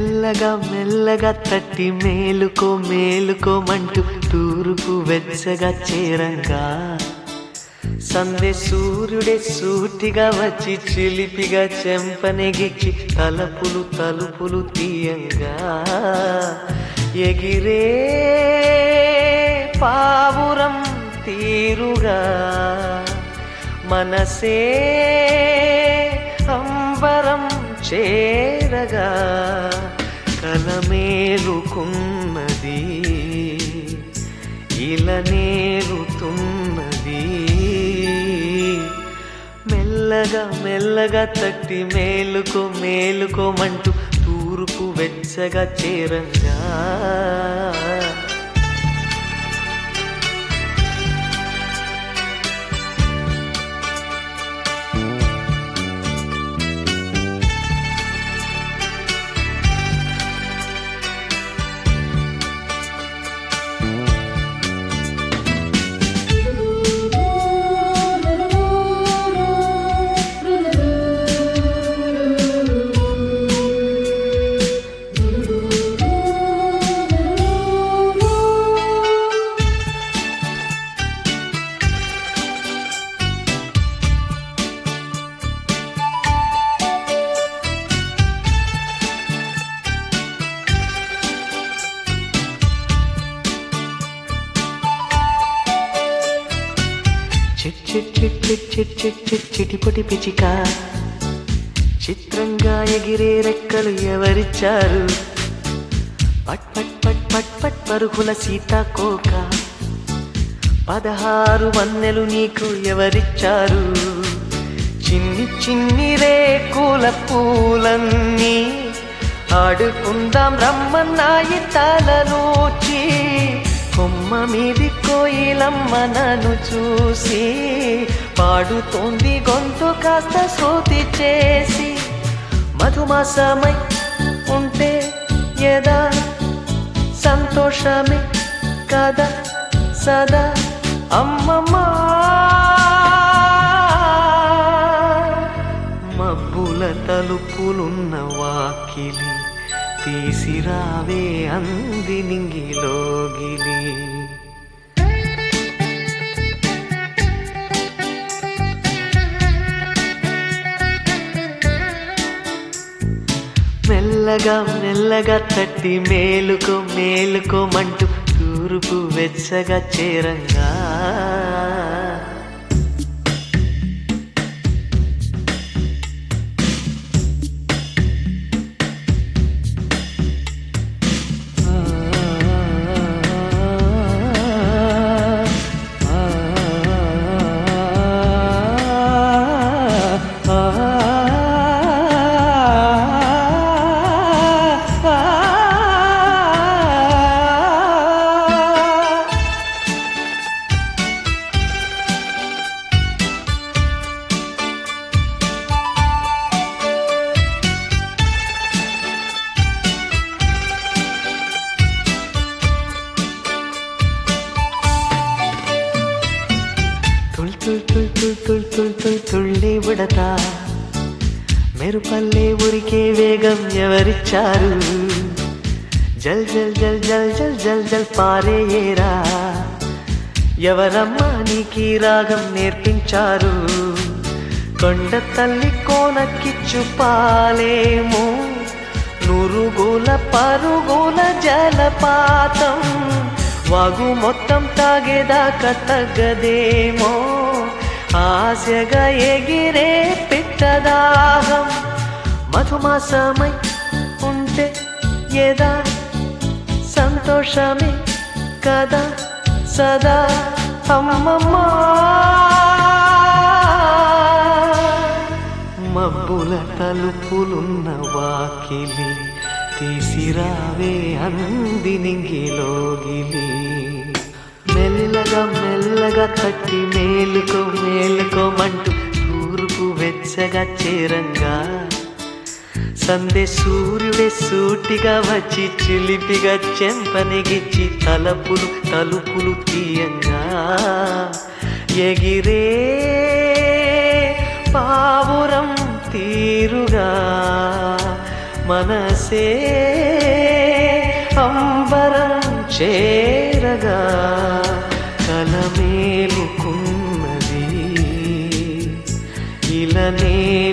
మెల్లగా మెల్లగా తట్టి మేలుకో మేలుకోమంటూ తూర్పు వెచ్చగా చేరంగా సందె సూర్యుడే సూటిగా వచ్చి చిలిపిగా చెంపనెగిచ్చి తలపులు తలుపులు తీయంగా ఎగిరే పావురం తీరుగా మనసే అంబరం చేరగా కలమేలుకున్నది ఇలనేరుతున్నది మెల్లగా మెల్లగా తట్టి మేలుకో మేలుకోమంటూ తూర్పు వెచ్చగా చేరంగా చిట్ చిట్ చిట్ చిట్ చిట్ చిట్ చిట్ చిటిపొటి పిచిక చిత్రంగా ఎగిరే రెక్కలు ఎవరిచ్చారు పట్ పట్ పట్ పట్ పట్ పరుగుల సీతాకోక పదహారు వన్నెలు నీకు ఎవరిచ్చారు చిన్ని చిన్ని రేకుల పూలన్నీ ఆడుకుందాం రమ్మన్నాయి తలలోచి కొమ్మ మీది కోయిలమ్మ నన్ను చూసి పాడుతోంది గొంతు కాస్త శృతి చేసి మధుమాసమై ఉంటే ఎదా సంతోషమే కదా సదా అమ్మమ్మా మబ్బుల తలుపులున్న వాకిలి తీసిరావే అంది నింగిలోగిలి మెల్లగా మెల్లగా తట్టి మేలుకో మేలుకోమంటూ తూర్పు వెచ్చగా చేరంగా ತುಳ್ ತುಳ್ ತುಳ್ ತುಳ್ ತುಳ್ ತುಳ್ ತುಳ್ ತುಳ್ಳಿ ಬಿಡತಾ మెరుపల్లే ఉరికే వేగం ఎవరిచ్చారు జల్ జల్ జల్ జల్ జల్ జల్ జల్ పారేయేరా ఎవరమ్మా నీకీ రాగం నేర్పించారు కొండ తల్లి కోనకిచ్చు పాలేమో నురుగుల పరుగుల జలపాతం వాగు మొత్తం తాగేదాకా తగ్గదేమో ఆశగా ఎగిరే పిట్టదాహం మధుమాసమై ఉంటే ఏదా సంతోషమే కదా సదా అమ్మమ్మా మబ్బుల తలుపులున్న వాకిలి తీసిరావే అంది నింగిలోగిలి మెల్లగా మెల్లగా తట్టి మేలుకో మేలుకోమంటూ తూర్పు వెచ్చగా చేరంగా సందే సూర్యుడే సూటిగా వచ్చి చిలిపిగా చెంపనిగిచ్చి తలపులు తలుపులు తీయంగా ఎగిరే పావురం తీరుగా మనసే సంబరం చేరగా కలమేలుకున్నది ఇలా నేను